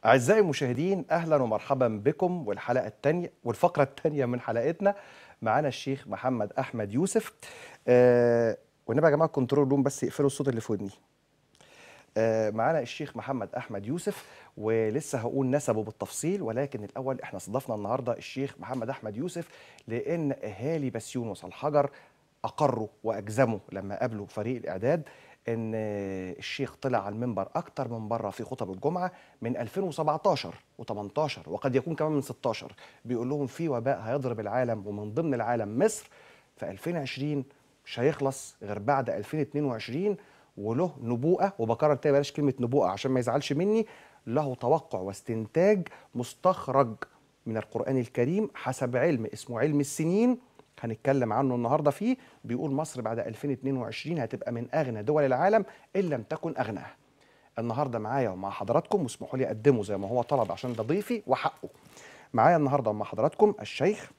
أعزائي المشاهدين أهلا ومرحبا بكم والحلقة الثانية والفقرة الثانية من حلقتنا معانا الشيخ محمد أحمد يوسف آه والنبي يا جماعة كنترول روم بس يقفلوا الصوت اللي في ودني آه معانا الشيخ محمد أحمد يوسف ولسه هقول نسبه بالتفصيل ولكن الأول احنا استضفنا النهاردة الشيخ محمد أحمد يوسف لأن أهالي بسيون وصالحجر أقروا وأجزموا لما قابلوا فريق الإعداد ان الشيخ طلع على المنبر اكتر من مره في خطب الجمعه من 2017 و18 وقد يكون كمان من 16 بيقول لهم في وباء هيضرب العالم ومن ضمن العالم مصر في 2020 مش هيخلص غير بعد 2022 وله نبوءه وبكرر تاني بلاش كلمه نبوءه عشان ما يزعلش مني له توقع واستنتاج مستخرج من القران الكريم حسب علم اسمه علم السنين هنتكلم عنه النهارده فيه بيقول مصر بعد 2022 هتبقى من اغنى دول العالم ان لم تكن اغناها. النهارده معايا ومع حضراتكم واسمحوا لي اقدمه زي ما هو طلب عشان ده ضيفي وحقه. معايا النهارده مع حضراتكم الشيخ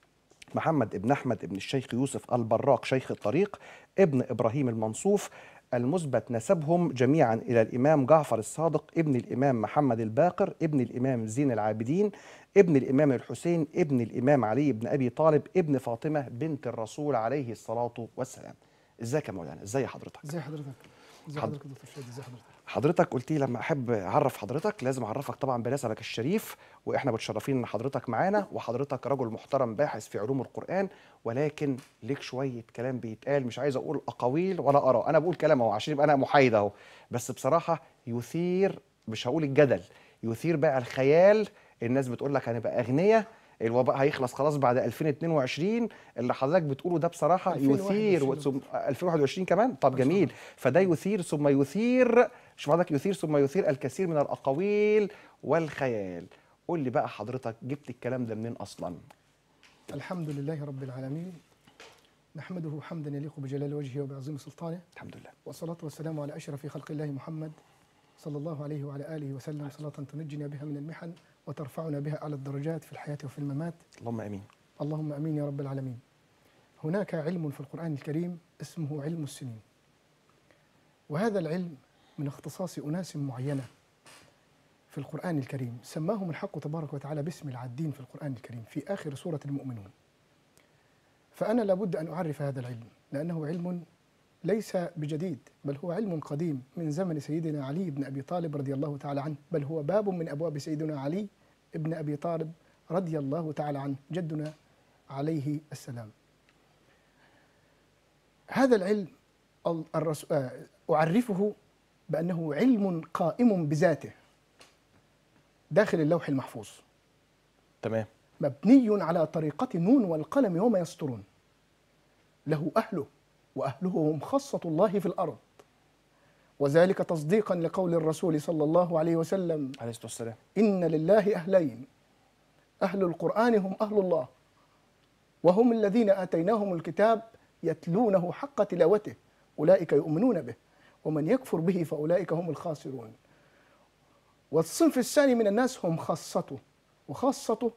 محمد ابن احمد ابن الشيخ يوسف البراق شيخ الطريق ابن ابراهيم المنصوف المثبت نسبهم جميعا الى الامام جعفر الصادق ابن الامام محمد الباقر ابن الامام زين العابدين ابن الامام الحسين ابن الامام علي بن ابي طالب ابن فاطمه بنت الرسول عليه الصلاه والسلام ازيك يا مولانا ازي حضرتك ازي حضرتك ازي حض- حضرتك يا دكتور شادي ازي حضرتك حضرتك قلت لي لما احب اعرف حضرتك لازم اعرفك طبعا بنسبك الشريف واحنا متشرفين ان حضرتك معانا وحضرتك رجل محترم باحث في علوم القران ولكن ليك شويه كلام بيتقال مش عايز اقول اقاويل ولا اراء انا بقول كلام اهو عشان يبقى انا محايد اهو بس بصراحه يثير مش هقول الجدل يثير بقى الخيال الناس بتقول لك هنبقى اغنياء الوباء هيخلص خلاص بعد 2022 اللي حضرتك بتقوله ده بصراحه 2021 يثير وثم 2021 كمان طب جميل فده يثير ثم يثير شوف حضرتك يثير ثم يثير الكثير من الاقاويل والخيال قول لي بقى حضرتك جبت الكلام ده منين اصلا الحمد لله رب العالمين نحمده حمدا يليق بجلال وجهه وبعظيم سلطانه الحمد لله والصلاة والسلام على أشرف خلق الله محمد صلى الله عليه وعلى آله وسلم صلاة تنجينا بها من المحن وترفعنا بها على الدرجات في الحياة وفي الممات اللهم امين اللهم امين يا رب العالمين. هناك علم في القرآن الكريم اسمه علم السنين. وهذا العلم من اختصاص أناس معينة في القرآن الكريم سماهم الحق تبارك وتعالى باسم العادين في القرآن الكريم في آخر سورة المؤمنون. فأنا لابد أن أعرف هذا العلم لأنه علم ليس بجديد بل هو علم قديم من زمن سيدنا علي بن أبي طالب رضي الله تعالى عنه بل هو باب من أبواب سيدنا علي بن أبي طالب رضي الله تعالى عنه جدنا عليه السلام هذا العلم ال- الرس- آه، أعرفه بأنه علم قائم بذاته داخل اللوح المحفوظ تمام مبني على طريقة نون والقلم وما يسطرون له أهله وأهله هم خاصة الله في الأرض وذلك تصديقا لقول الرسول صلى الله عليه وسلم عليه الصلاه والسلام إن لله أهلين أهل القرآن هم أهل الله وهم الذين آتيناهم الكتاب يتلونه حق تلاوته أولئك يؤمنون به ومن يكفر به فأولئك هم الخاسرون والصنف الثاني من الناس هم خاصته وخاصته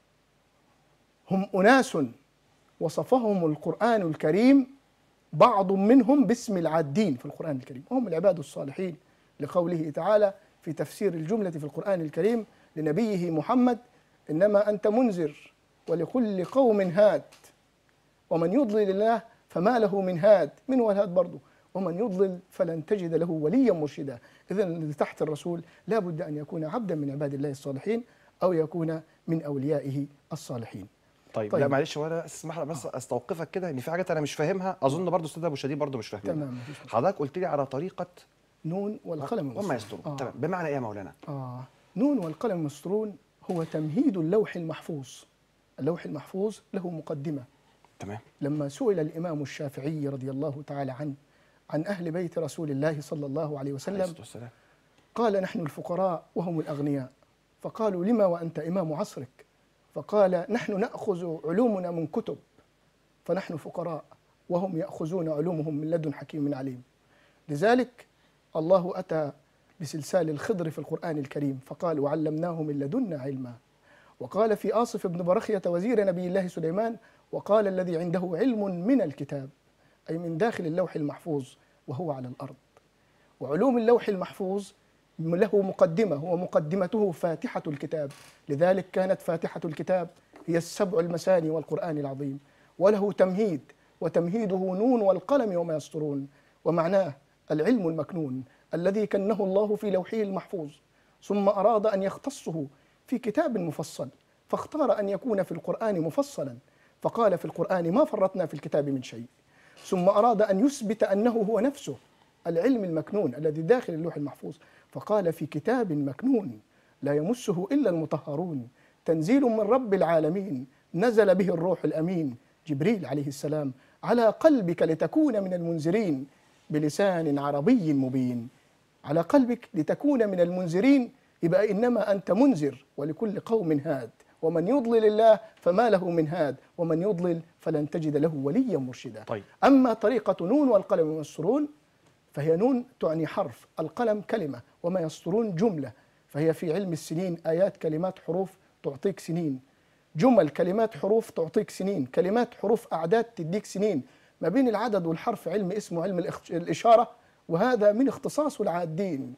هم أناس وصفهم القرآن الكريم بعض منهم باسم العادين في القرآن الكريم وهم العباد الصالحين لقوله تعالى في تفسير الجملة في القرآن الكريم لنبيه محمد إنما أنت منذر ولكل قوم هاد ومن يضلل الله فما له من هاد من هو الهاد برضه ومن يضلل فلن تجد له وليا مرشدا إذا اللي تحت الرسول لا بد أن يكون عبدا من عباد الله الصالحين أو يكون من أوليائه الصالحين طيب, طيب. لا معلش وانا اسمح لي بس استوقفك كده ان في حاجات انا مش فاهمها اظن برضو استاذ ابو شديد برضو مش فاهمها تمام مفيش مشكلة. حضرتك قلت لي على طريقه نون والقلم وما والسطور. يستر آه. تمام بمعنى ايه يا مولانا آه نون والقلم المسطرون هو تمهيد اللوح المحفوظ اللوح المحفوظ له مقدمة تمام لما سئل الإمام الشافعي رضي الله تعالى عنه عن أهل بيت رسول الله صلى الله عليه عليه وسلم الصلاه والسلام قال نحن الفقراء وهم الأغنياء فقالوا لما وأنت إمام عصرك فقال نحن نأخذ علومنا من كتب فنحن فقراء وهم يأخذون علومهم من لدن حكيم عليم لذلك الله أتى بسلسال الخضر في القرآن الكريم فقال وعلمناه من لدنا علما وقال في آصف بن برخية وزير نبي الله سليمان وقال الذي عنده علم من الكتاب أي من داخل اللوح المحفوظ وهو على الأرض وعلوم اللوح المحفوظ له مقدمة ومقدمته فاتحة الكتاب لذلك كانت فاتحة الكتاب هي السبع المثاني والقرآن العظيم وله تمهيد وتمهيده نون والقلم وما يسطرون ومعناه العلم المكنون الذي كنه الله في لوحه المحفوظ ثم أراد أن يختصه في كتاب مفصل فاختار أن يكون في القرآن مفصلا فقال في القرآن ما فرطنا في الكتاب من شيء ثم أراد أن يثبت أنه هو نفسه العلم المكنون الذي داخل اللوح المحفوظ فقال في كتاب مكنون لا يمسه إلا المطهرون تنزيل من رب العالمين نزل به الروح الأمين جبريل عليه السلام على قلبك لتكون من المنذرين بلسان عربي مبين على قلبك لتكون من المنذرين يبقى إنما أنت منذر ولكل قوم هاد ومن يضلل الله فما له من هاد ومن يضلل فلن تجد له وليا مرشدا طيب. أما طريقة نون والقلم وما يسطرون فهي نون تعني حرف القلم كلمة وما يسطرون جملة فهي في علم السنين آيات كلمات حروف تعطيك سنين جمل كلمات حروف تعطيك سنين كلمات حروف أعداد تديك سنين ما بين العدد والحرف علم اسمه علم الاخ- الإشارة وهذا من اختصاص العادين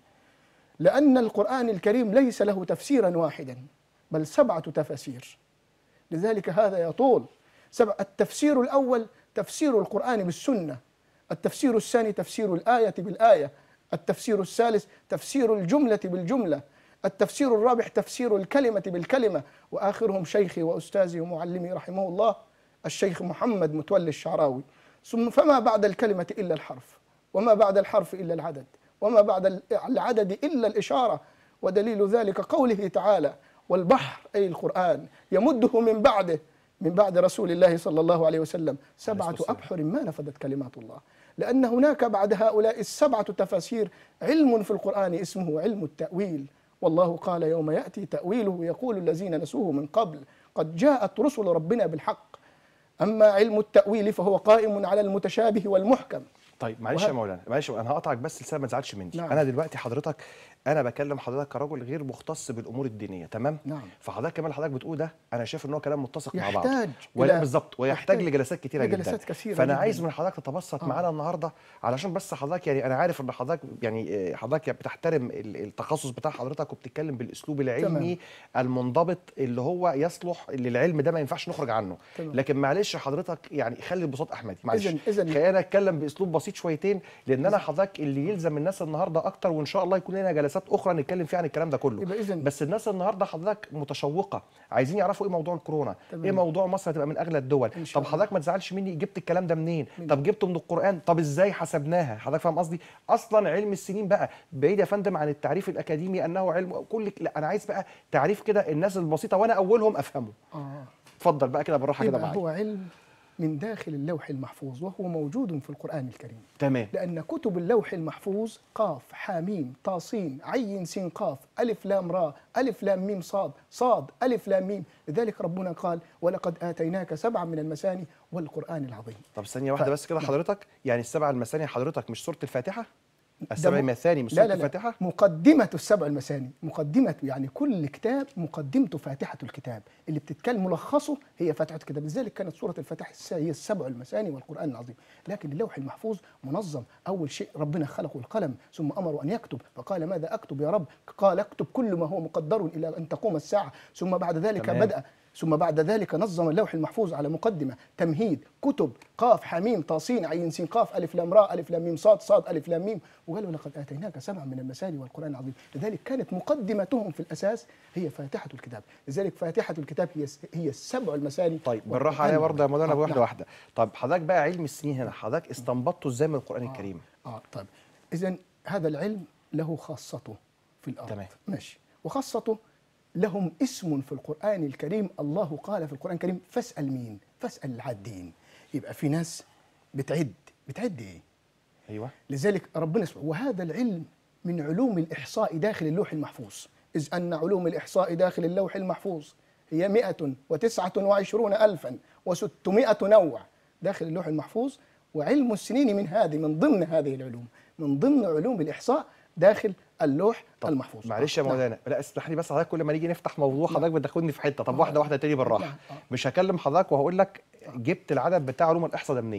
لأن القرآن الكريم ليس له تفسيرا واحدا بل سبعة تفاسير لذلك هذا يطول سبع التفسير الأول تفسير القرآن بالسنة التفسير الثاني تفسير الآية بالآية التفسير الثالث تفسير الجملة بالجملة التفسير الرابع تفسير الكلمة بالكلمة وآخرهم شيخي وأستاذي ومعلمي رحمه الله الشيخ محمد متولي الشعراوي ثم فما بعد الكلمة إلا الحرف وما بعد الحرف إلا العدد وما بعد العدد إلا الإشارة ودليل ذلك قوله تعالى والبحر أي القرآن يمده من بعده من بعد رسول الله صلى الله عليه وسلم سبعة والسلام. أبحر ما نفدت كلمات الله لأن هناك بعد هؤلاء السبعة تفاسير علم في القرآن اسمه علم التأويل والله قال يوم يأتي تأويله يقول الذين نسوه من قبل قد جاءت رسل ربنا بالحق أما علم التأويل فهو قائم على المتشابه والمحكم طيب معلش وه- يا مولانا معلش انا هقطعك بس لسه ما تزعلش مني نعم. انا دلوقتي حضرتك انا بكلم حضرتك كرجل غير مختص بالامور الدينيه تمام نعم. فحضرتك كمان حضرتك بتقول ده انا شايف ان هو كلام متسق مع بعض يحتاج ولا إلى- بالظبط ويحتاج يحتاج لجلسات كتيره جدا لجلسات كثيرة فانا جداً. عايز من حضرتك تتبسط آه. معانا النهارده علشان بس حضرتك يعني انا عارف ان حضرتك يعني آه، حضرتك يعني بتحترم ال- التخصص بتاع حضرتك وبتتكلم بالاسلوب العلمي المنضبط اللي هو يصلح للعلم ده ما ينفعش نخرج عنه تمام. لكن معلش حضرتك يعني خلي البساط احمدي معلش إذن- إذن- خلينا اتكلم باسلوب بسيط شويتين لان انا حضرتك اللي يلزم الناس النهارده اكتر وان شاء الله يكون لنا جلسات اخرى نتكلم فيها عن الكلام ده كله يبقى إذن- بس الناس النهارده حضرتك متشوقه عايزين يعرفوا ايه موضوع الكورونا تمام. ايه موضوع مصر هتبقى من اغلى الدول إن شاء طب حضرتك ما تزعلش مني جبت الكلام ده منين طب جبته من القران طب ازاي حسبناها حضرتك فاهم قصدي اصلا علم السنين بقى بعيد يا فندم عن التعريف الاكاديمي انه علم كل لا انا عايز بقى تعريف كده الناس البسيطه وانا اولهم افهمه آه. اتفضل بقى كده بالراحه كده يبقى معايا هو علم من داخل اللوح المحفوظ وهو موجود في القرآن الكريم تمام لأن كتب اللوح المحفوظ قاف حاميم طاسين عين سين قاف ألف لام را ألف لام ميم صاد صاد ألف لام ميم لذلك ربنا قال ولقد آتيناك سبعا من المثاني والقرآن العظيم طب ثانية واحدة ف- بس كده نعم. حضرتك يعني السبع المثاني حضرتك مش سورة الفاتحة؟ ده السبع م- المثاني مش لا سورة لا لا الفاتحة؟ مقدمة السبع المثاني مقدمة يعني كل كتاب مقدمته فاتحة الكتاب اللي بتتكلم ملخصه هي فاتحة الكتاب لذلك كانت سورة الفاتحة الس- هي السبع المثاني والقرآن العظيم لكن اللوح المحفوظ منظم أول شيء ربنا خلقه القلم ثم أمره أن يكتب فقال ماذا أكتب يا رب قال اكتب كل ما هو مقدر إلى أن تقوم الساعة ثم بعد ذلك تمام. بدأ ثم بعد ذلك نظم اللوح المحفوظ على مقدمة تمهيد كتب قاف حميم طاسين عين سين قاف ألف لام راء ألف لام ميم صاد صاد ألف لام ميم وقالوا لقد آتيناك سبعا من المثاني والقرآن العظيم لذلك كانت مقدمتهم في الأساس هي فاتحة الكتاب لذلك فاتحة الكتاب هي هي السبع المثاني طيب بالراحة والقرآن عليا برضه يا العظيم. مولانا آه، واحدة نعم. واحدة طب حضرتك بقى علم السنين هنا حضرتك استنبطته ازاي من القرآن الكريم؟ اه طيب اذا هذا العلم له خاصته في الارض تمام. ماشي وخاصته لهم اسم في القران الكريم الله قال في القران الكريم فاسال مين فاسال العادين يبقى في ناس بتعد بتعد ايه ايوه لذلك ربنا سبحانه وهذا العلم من علوم الإحصاء داخل اللوح المحفوظ إذ أن علوم الإحصاء داخل اللوح المحفوظ هي مئة وتسعة وعشرون ألفا وستمائة نوع داخل اللوح المحفوظ وعلم السنين من هذه من ضمن هذه العلوم من ضمن علوم الإحصاء داخل اللوح طب المحفوظ معلش يا نعم. مولانا لا اسمح لي بس حضرتك كل ما نيجي نفتح موضوع حضرتك بتاخدني في حته طب آه. واحده واحده تاني بالراحه نعم. آه. مش هكلم حضرتك وهقول لك جبت العدد بتاع علوم الاحصاء ده منين نعم.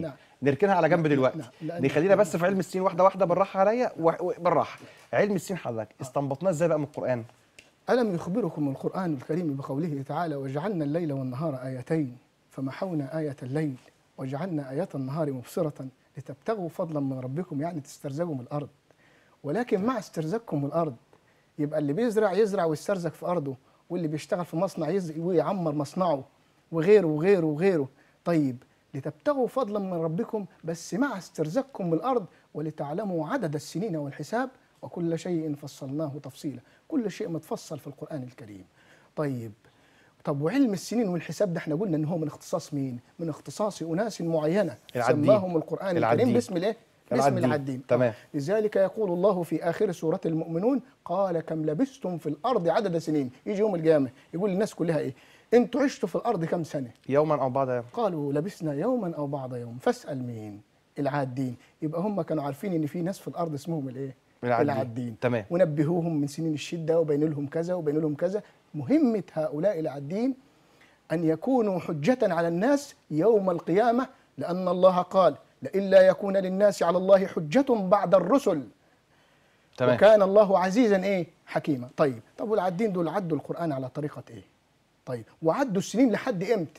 نركنها على جنب لا، دلوقتي لا، لأن- نخلينا بس في علم السين واحده واحده بالراحه عليا و- وبالراحه علم السين حضرتك استنبطناه ازاي بقى من القران ألم يخبركم القرآن الكريم بقوله تعالى وجعلنا الليل والنهار آيتين فمحونا آية الليل وجعلنا آية النهار مبصرة لتبتغوا فضلا من ربكم يعني تسترزقوا من الأرض ولكن مع استرزاقكم من الأرض يبقى اللي بيزرع يزرع ويسترزق في أرضه واللي بيشتغل في مصنع يز- ويعمر مصنعه وغيره وغيره وغيره طيب لتبتغوا فضلا من ربكم بس مع استرزاقكم من الأرض ولتعلموا عدد السنين والحساب وكل شيء فصلناه تفصيلا كل شيء متفصل في القرآن الكريم طيب طب وعلم السنين والحساب ده احنا قلنا ان هو من اختصاص مين؟ من اختصاص اناس معينه العدين. سماهم القران العدين. الكريم باسم الايه؟ باسم العدين. العدين تمام. آه. لذلك يقول الله في اخر سوره المؤمنون قال كم لبثتم في الارض عدد سنين يجي يوم القيامه يقول للناس كلها ايه؟ انتوا عشتوا في الارض كم سنه؟ يوما او بعد يوم قالوا لبثنا يوما او بعض يوم فاسال مين؟ العادين يبقى هم كانوا عارفين ان في ناس في الارض اسمهم الايه؟ العدين. العادين تمام. ونبهوهم من سنين الشده وبين لهم كذا وبين لهم كذا مهمه هؤلاء العادين أن يكونوا حجة على الناس يوم القيامة لأن الله قال لئلا يكون للناس على الله حجة بعد الرسل تمام وكان الله عزيزا إيه حكيما طيب طب والعدين دول عدوا القرآن على طريقة إيه طيب وعدوا السنين لحد إمتى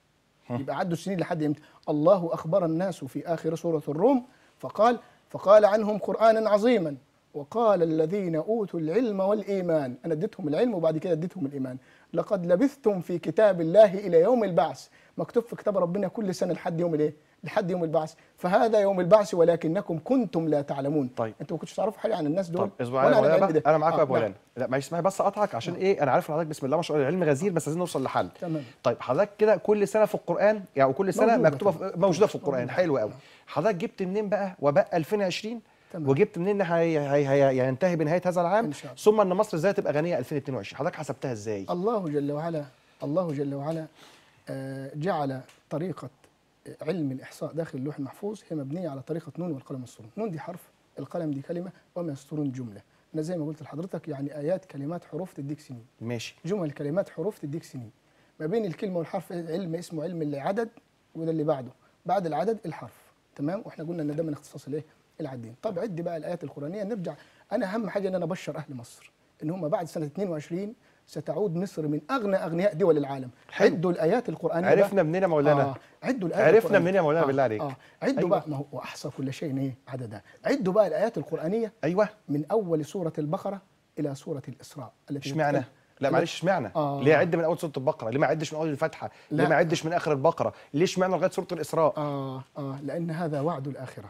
يبقى عدوا السنين لحد إمتى الله أخبر الناس في آخر سورة الروم فقال فقال عنهم قرآنا عظيما وقال الذين أوتوا العلم والإيمان أنا اديتهم العلم وبعد كده اديتهم الإيمان لقد لبثتم في كتاب الله إلى يوم البعث مكتوب في كتاب ربنا كل سنة لحد يوم الإيه لحد يوم البعث فهذا يوم البعث ولكنكم كنتم لا تعلمون طيب. انتوا ما كنتش تعرفوا حاجه عن الناس دول طب اصبر ولا عليا عن يا العلم مولانا ده. بقى. انا معاك آه، يا ابو نعم. مولانا لا معلش اسمعي بس اقطعك عشان ايه انا عارف ان حضرتك بسم الله ما شاء الله العلم غزير بس عايزين نوصل لحل تمام. طيب حضرتك كده كل سنه في القران يعني كل سنه موجودة مكتوبه طبعا. في موجوده في القران موجودة. حلو قوي حضرتك جبت منين بقى وباء 2020 تمام. وجبت منين ان هي هي هي ينتهي بنهايه هذا العام إن شاء الله. ثم ان مصر ازاي تبقى غنيه 2022 حضرتك حسبتها ازاي الله جل وعلا الله جل وعلا آه، جعل طريقة علم الإحصاء داخل اللوح المحفوظ هي مبنية على طريقة نون والقلم والسطور نون دي حرف القلم دي كلمة وما يسطرون جملة أنا زي ما قلت لحضرتك يعني آيات كلمات حروف تديك سنين ماشي جمل كلمات حروف تديك سنين ما بين الكلمة والحرف علم اسمه علم العدد وده اللي بعده بعد العدد الحرف تمام واحنا قلنا ان ده من اختصاص الايه العدين طب عد بقى الايات القرانيه نرجع انا اهم حاجه ان انا ابشر اهل مصر ان هم بعد سنه 22 ستعود مصر من اغنى اغنياء دول العالم حلو. عدوا الايات القرانيه عرفنا بقى. منين يا مولانا؟ آه. عدوا الايات عرفنا القرآنية. منين يا مولانا آه. بالله عليك؟ اه عدوا أيوة. بقى ما هو واحصى كل شيء ايه عددا عدوا بقى الايات القرانيه ايوه من اول سوره البقره الى سوره الاسراء التي اشمعنى تتكلم- لا معلش اشمعنى آه. ليه عد من اول سوره البقره ليه ما عدش من اول الفاتحه ليه لا. ما عدش من اخر البقره ليه اشمعنى لغايه سوره الاسراء اه اه لان هذا وعد الاخره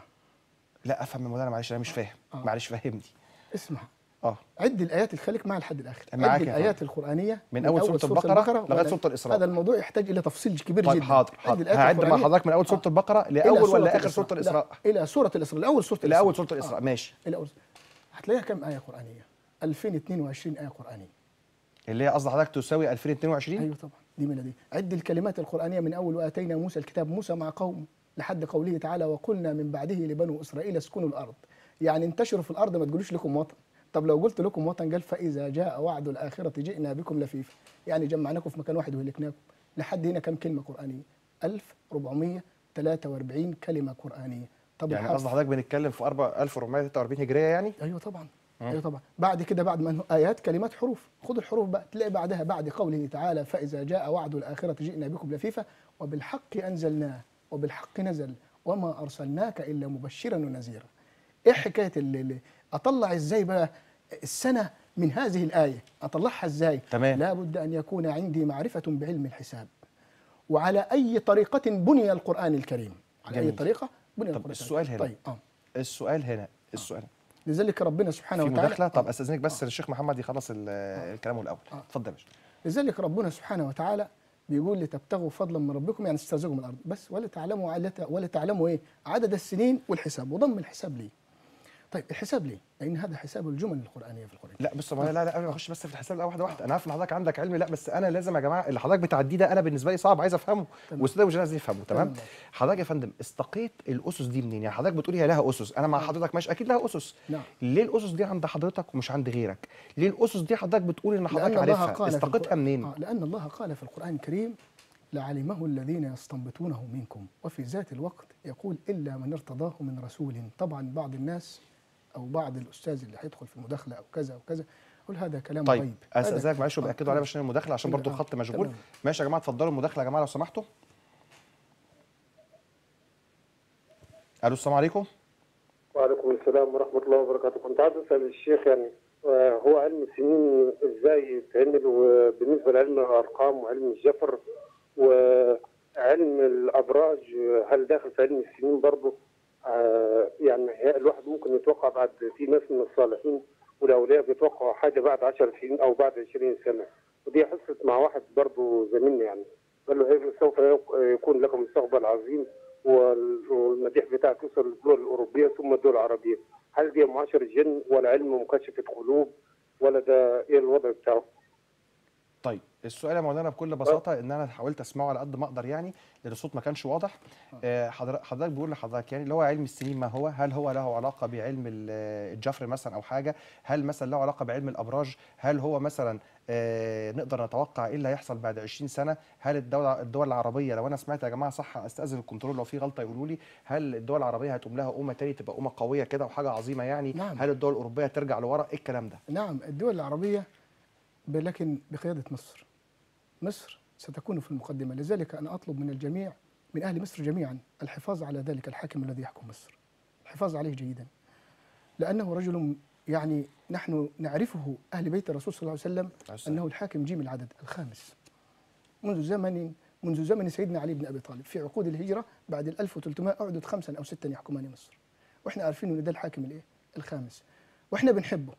لا افهم يا مولانا معلش انا مش فاهم آه. معلش فهمني اسمع اه عد الايات الخليك معي لحد الاخر معاك عد يا الايات القرانيه من أول سورة البقرة لغاية ولا- سورة الإسراء. هذا الموضوع يحتاج الى تفصيل كبير طيب جدا حاضر عد حاضر الآيات هعد مع القرآنية. حضرتك من اول سوره آه. البقره إلى لاول سورة ولا اخر سوره لا، الاسراء الى سوره الاسراء لاول سوره الاسراء لاول سوره الاسراء آه. ماشي الى أول هتلاقيها كم ايه قرانيه 2022 ايه قرانيه اللي هي قصد حضرتك تساوي 2022 ايوه طبعا دي من دي عد الكلمات القرانيه من اول واتينا موسى الكتاب موسى مع قوم لحد قوله تعالى وقلنا من بعده لبنو اسرائيل اسكنوا الارض يعني انتشروا في الارض ما تقولوش لكم وطن طب لو قلت لكم وطن قال فاذا جاء وعد الاخره جئنا بكم لفيفا يعني جمعناكم في مكان واحد وهلكناكم لحد هنا كم كلمه قرانيه 1443 كلمه قرانيه طب يعني الحرف- قصد حضرتك بنتكلم في 1443 هجريه يعني ايوه طبعا ايوه طبعا بعد كده بعد ما ايات كلمات حروف خد الحروف بقى تلاقي بعدها بعد قوله تعالى فاذا جاء وعد الاخره جئنا بكم لفيفا وبالحق انزلناه وبالحق نزل وما ارسلناك الا مبشرا ونذيرا ايه حكايه اللي اللي اطلع ازاي بقى السنه من هذه الايه اطلعها ازاي تمام. لابد ان يكون عندي معرفه بعلم الحساب وعلى اي طريقه بني القران الكريم على اي جميل. طريقه بني طب القران السؤال الكريم. هنا. طيب اه السؤال هنا السؤال لذلك ربنا سبحانه في وتعالى مداخله طب آه. استاذنك بس الشيخ محمد يخلص ال- الكلام الاول آه. اتفضل يا باشا لذلك ربنا سبحانه وتعالى بيقول لتبتغوا فضلا من ربكم يعني تسترزقوا من الارض بس ولا تعلموا علة- ولا تعلموا ايه عدد السنين والحساب وضم الحساب ليه طيب الحساب ليه لان هذا حساب الجمل القرانيه في القران لا بص ما لا لا قبل ما اخش بس في الحساب الاول واحده واحده انا عارف ان حضرتك عندك علم لا بس انا لازم يا جماعه اللي حضرتك بتعديه ده انا بالنسبه لي صعب عايز افهمه تمام. والاستاذ مش عايز يفهمه تمام تمام. حضرتك يا فندم استقيت الاسس دي منين يعني حضرتك بتقولي هي لها اسس انا مع حضرتك ماشي اكيد لها اسس نعم. ليه الاسس دي عند حضرتك ومش عند غيرك ليه الاسس دي حضرتك بتقول ان حضرتك لأن الله عارفها قال في استقيتها القرآن- منين آه لان الله قال في القران الكريم لعلمه الذين يستنبطونه منكم وفي ذات الوقت يقول إلا من ارتضاه من رسول طبعا بعض الناس أو بعض الأستاذ اللي هيدخل في المداخلة أو كذا أو كذا يقول هذا كلام طيب غيب هذا- استاذنك معلش آه، وباكدوا عليا عشان المداخله عشان برضو آه، الخط مشغول تمام. ماشي يا جماعه اتفضلوا المداخله يا جماعه لو سمحتوا الو السلام عليكم وعليكم السلام ورحمة الله وبركاته كنت عايز أسأل الشيخ يعني آه، هو علم السنين إزاي يتعمل وبالنسبة لعلم الأرقام وعلم الجفر وعلم الأبراج آه، هل داخل في علم السنين برضه آه، يعني هي- الواحد ممكن يتوقع بعد في ناس من الصالحين والأولياء بيتوقعوا حاجة بعد 10 سنين أو بعد 20 سنة ودي حصلت مع واحد برضه زميلنا يعني قال له هي سوف يكون لكم مستقبل عظيم وال- والمديح بتاعك يوصل للدول الأوروبية ثم الدول العربية هل دي معاشر الجن ولا علم مكاشفة قلوب ولا ده إيه الوضع بتاعه؟ طيب السؤال يا مولانا بكل بساطه ان انا حاولت اسمعه على قد ما اقدر يعني لان الصوت ما كانش واضح آه، حضر- حضرتك بيقول لحضرتك يعني اللي هو علم السنين ما هو هل هو له علاقه بعلم ال- الجفر مثلا او حاجه هل مثلا له علاقه بعلم الابراج هل هو مثلا آه، نقدر نتوقع ايه اللي هيحصل بعد 20 سنه هل الدوله الدول العربيه لو انا سمعت يا جماعه صح استاذن الكنترول لو في غلطه يقولوا لي هل الدول العربيه هتقوم لها امه تاني تبقى امه قويه كده وحاجه عظيمه يعني نعم. هل الدول الاوروبيه ترجع لورا ايه الكلام ده نعم الدول العربية ب- لكن بقيادة مصر مصر ستكون في المقدمة لذلك أنا أطلب من الجميع من أهل مصر جميعا الحفاظ على ذلك الحاكم الذي يحكم مصر الحفاظ عليه جيدا لأنه رجل يعني نحن نعرفه أهل بيت الرسول صلى الله عليه وسلم عليه السلام. أنه الحاكم جيم العدد الخامس منذ زمن منذ زمن سيدنا علي بن أبي طالب في عقود الهجرة بعد ال 1300 أعدد خمسا أو ستا يحكمان مصر وإحنا عارفين أن ده الحاكم الإيه الخامس وإحنا بنحبه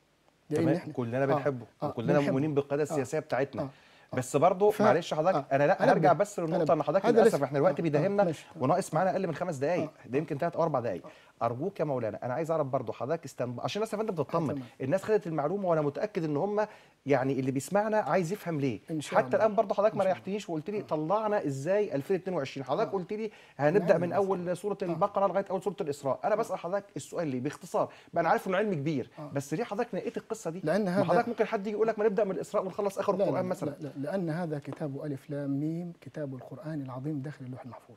لأن تمام إحنا- كلنا آه، بنحبه آه، وكلنا بنحبه. مؤمنين بالقياده آه، السياسيه بتاعتنا آه. بس برضه ف- معلش حضرتك آه. انا لا أنا هرجع ب- بس أنا للنقطه ب- ان حضرتك هذا للاسف لسه- احنا الوقت آه، آه، بيداهمنا ماشي. وناقص معانا اقل من خمس دقائق آه. ده يمكن ثلاث او اربع دقائق ارجوك يا مولانا انا عايز اعرف برضه حضرتك استنب... عشان الناس يا فندم تطمن تمام. الناس خدت المعلومه وانا متاكد ان هم يعني اللي بيسمعنا عايز يفهم ليه إن شاء حتى الله. الان برضه حضرتك إن ما شاء الله. ريحتنيش وقلت لي طلعنا ازاي 2022 حضرتك آه. قلت لي هنبدا نعم، من بس. اول سوره آه. البقره لغايه اول سوره الاسراء انا بسال حضرتك السؤال ليه باختصار بقى انا عارف انه علم كبير آه. بس ليه حضرتك نقيت القصه دي لأن ما هذا- حضرتك ممكن حد يجي يقول لك ما نبدا من الاسراء ونخلص اخر لا لا القران لا مثلا لا لا لأن هذا كتاب ألف لام ميم كتاب القرآن العظيم داخل اللوح المحفوظ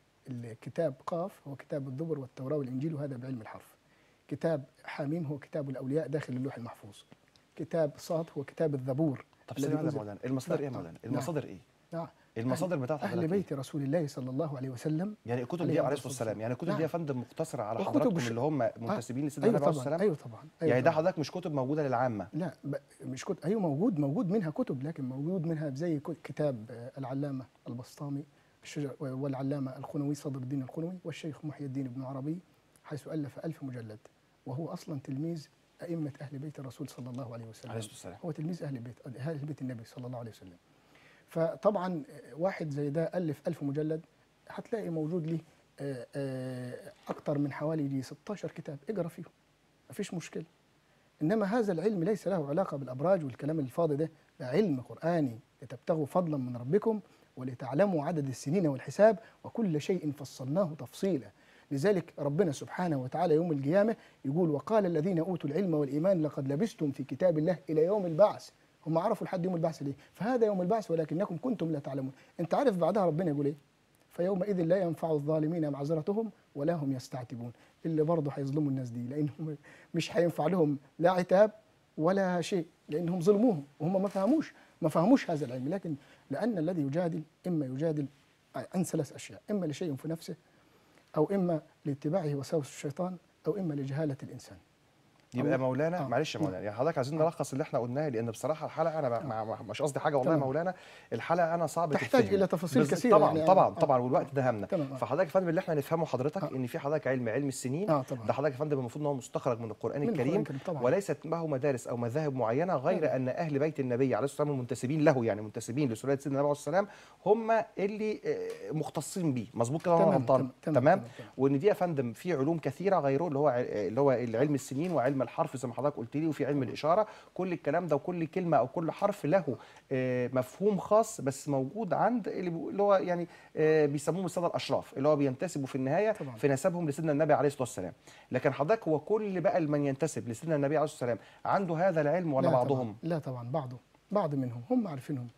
الكتاب قاف هو كتاب الزبر والتوراة والإنجيل وهذا بعلم الحرف كتاب حميم هو كتاب الأولياء داخل اللوح المحفوظ كتاب صاد هو كتاب الزبور طب الذي ثانيه واحده يا أنزل- مولانا المصادر ايه يا نعم. مولانا نعم. المصادر ايه نعم المصادر بتاعت أهل حضرتك إيه؟ بيت رسول الله صلى الله عليه وسلم يعني الكتب عليه دي عليه الصلاة الصلاه والسلام يعني الكتب نعم. دي يا فندم مقتصره على وكتب حضراتكم الش- اللي هم منتسبين لسيدنا أيوة النبي عليه طبعا الصلاه والسلام أيوة طبعا أيوة يعني ده طبعاً. حضرتك مش كتب موجوده للعامه لا ب- مش كتب ايوه موجود موجود منها كتب لكن موجود منها زي كت- كتاب آه، العلامه البسطامي الشجر والعلامه الخنوي صدر الدين الخنوي والشيخ محي الدين بن عربي حيث الف ألف مجلد وهو اصلا تلميذ ائمه اهل بيت الرسول صلى الله عليه وسلم عليه الصلاه والسلام هو تلميذ اهل بيت اهل بيت النبي صلى الله عليه وسلم فطبعا آه، واحد زي ده الف ألف مجلد هتلاقي موجود لي آه، آه، اكتر من حوالي يجي 16 كتاب اقرا فيهم مفيش مشكله انما هذا العلم ليس له علاقه بالابراج والكلام الفاضي ده ده علم قراني لتبتغوا فضلا من ربكم ولتعلموا عدد السنين والحساب وكل شيء فصلناه تفصيلا لذلك ربنا سبحانه وتعالى يوم القيامه يقول وقال الذين اوتوا العلم والايمان لقد لبستم في كتاب الله الى يوم البعث هم عرفوا لحد يوم البعث ليه فهذا يوم البعث ولكنكم كنتم لا تعلمون انت عارف بعدها ربنا يقول ايه فيومئذ لا ينفع الظالمين معذرتهم ولا هم يستعتبون اللي برضه هيظلموا الناس دي لانهم مش هينفع لهم لا عتاب ولا شيء لانهم ظلموهم وهم ما فهموش ما فهموش هذا العلم لكن لان الذي يجادل اما يجادل عن ثلاث اشياء اما لشيء في نفسه او اما لاتباعه وساوس الشيطان او اما لجهاله الانسان يبقى أو- مولانا آه. معلش يا مولانا يعني حضرتك عايزين نلخص اللي احنا قلناه لان بصراحه الحلقه انا ب- مع- مع- مش قصدي حاجه والله يا تمام. مولانا الحلقه انا صعب تحتاج تفهم. إلى تفاصيل بالظبط. كثيرة طبعا يعني. طبعا آه. طبعا والوقت دهمنا تمام. آه. فحضرتك يا فندم اللي احنا نفهمه حضرتك آه. ان في حضرتك علم علم السنين اه طبعا ده حضرتك يا فندم المفروض ان هو مستخرج من القران من الكريم القرآن الكريم طبعا وليست له مدارس او مذاهب معينه غير طبعا. ان اهل بيت النبي عليه الصلاه والسلام المنتسبين له يعني منتسبين لسلاله سيدنا النبي عليه الصلاه والسلام هم اللي آه، مختصين بيه مظبوط كده ولا أنا تمام غلطان تمام تمام تمام تمام. وان دي يا فندم في علوم كثيره غيره اللي هو ع- اللي هو علم السنين وعلم الحرف زي ما حضرتك قلت لي وفي علم الاشاره كل الكلام ده وكل كلمه او كل حرف له آه، مفهوم خاص بس موجود عند اللي بيقول- اللي هو يعني آه، بيسموهم الساده الاشراف اللي هو بينتسبوا في النهايه طبعا. في نسبهم لسيدنا النبي عليه الصلاه والسلام لكن حضرتك هو كل بقى من ينتسب لسيدنا النبي عليه الصلاه والسلام عنده هذا العلم ولا لا بعضهم طبعا لا طبعا بعضه بعض منهم هم عارفينهم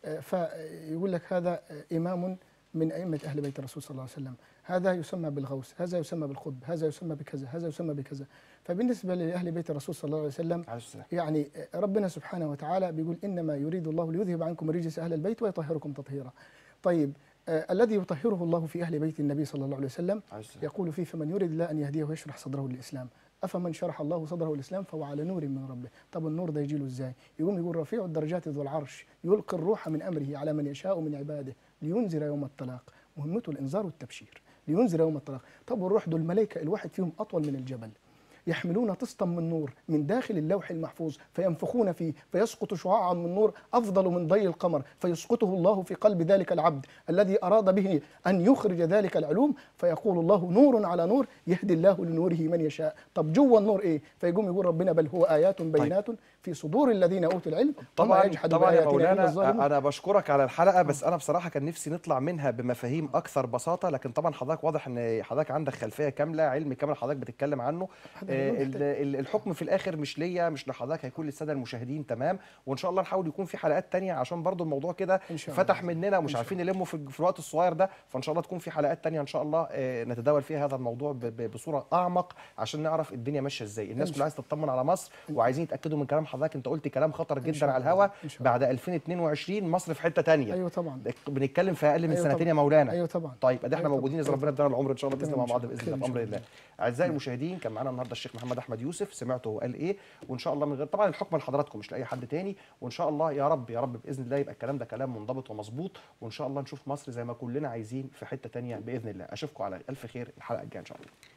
آه، فيقول لك هذا آه، إمام من أئمة أهل بيت الرسول صلى الله عليه وسلم هذا يسمى بالغوث هذا يسمى بالقطب هذا يسمى بكذا هذا يسمى بكذا فبالنسبة لأهل بيت الرسول صلى الله عليه وسلم عليه السلام يعني ربنا سبحانه وتعالى بيقول انما يريد الله ليذهب عنكم رجس اهل البيت ويطهركم تطهيرا. طيب آه الذي يطهره الله في اهل بيت النبي صلى الله عليه وسلم عليه السلام يقول فيه فمن يريد الله ان يهديه ويشرح صدره للاسلام افمن شرح الله صدره للاسلام فهو على نور من ربه طب النور ده يجي له ازاي يقوم يقول رفيع الدرجات ذو العرش يلقي الروح من امره على من يشاء من عباده لينذر يوم الطلاق مهمته الانذار والتبشير لينذر يوم الطلاق طب والروح دول الملائكه الواحد فيهم اطول من الجبل يحملون طسطا من نور من داخل اللوح المحفوظ فينفخون فيه فيسقط شعاعا من نور افضل من ضي القمر فيسقطه الله في قلب ذلك العبد الذي اراد به ان يخرج ذلك العلوم فيقول الله نور على نور يهدي الله لنوره من يشاء طب جوه النور ايه فيقوم يقول ربنا بل هو ايات بينات في صدور الذين اوتوا العلم وما طبعا يجحد طبعا يا بآياتنا إلا الظالمون. مولانا انا بشكرك على الحلقه بس انا بصراحه كان نفسي نطلع منها بمفاهيم اكثر بساطه لكن طبعا حضرتك واضح ان حضرتك عندك خلفيه كامله علم كامل حضرتك بتتكلم عنه هذا آه، بدون ال- محتاج. ال- الحكم في الاخر مش ليا مش لحضرتك هيكون للساده المشاهدين تمام وان شاء الله نحاول يكون في حلقات تانية عشان برضو الموضوع كده إن شاء الله. فتح مننا ومش إن شاء عارفين نلمه في, في الوقت الصغير ده فان شاء الله تكون في حلقات تانية ان شاء الله آه، نتداول فيها هذا الموضوع ب- ب- بصوره اعمق عشان نعرف الدنيا ماشيه ازاي الناس إن كلها عايزه تطمن على مصر وعايزين يتاكدوا من كلام حضرتك انت قلت كلام خطر جدا شاء على الله. الهوا إن شاء الله. بعد 2022 مصر في حته تانية ايوه طبعا بنتكلم في اقل من أيوة سنتين طبعاً. يا مولانا ايوه طبعا طيب ادي احنا أيوة موجودين اذا طبعاً. ربنا ادانا العمر ان شاء الله باذن الله مع تمام، بعض إن باذن شاء الله الله. بامر إن شاء الله اعزائي المشاهدين كان معانا النهارده الشيخ محمد احمد يوسف سمعته هو قال ايه وان شاء الله من غير طبعا الحكم لحضراتكم مش لاي حد تاني وان شاء الله يا رب يا رب باذن الله يبقى الكلام ده كلام منضبط ومظبوط وان شاء الله نشوف مصر زي ما كلنا عايزين في حته تانية باذن الله اشوفكم على الف خير الحلقه الجايه ان شاء الله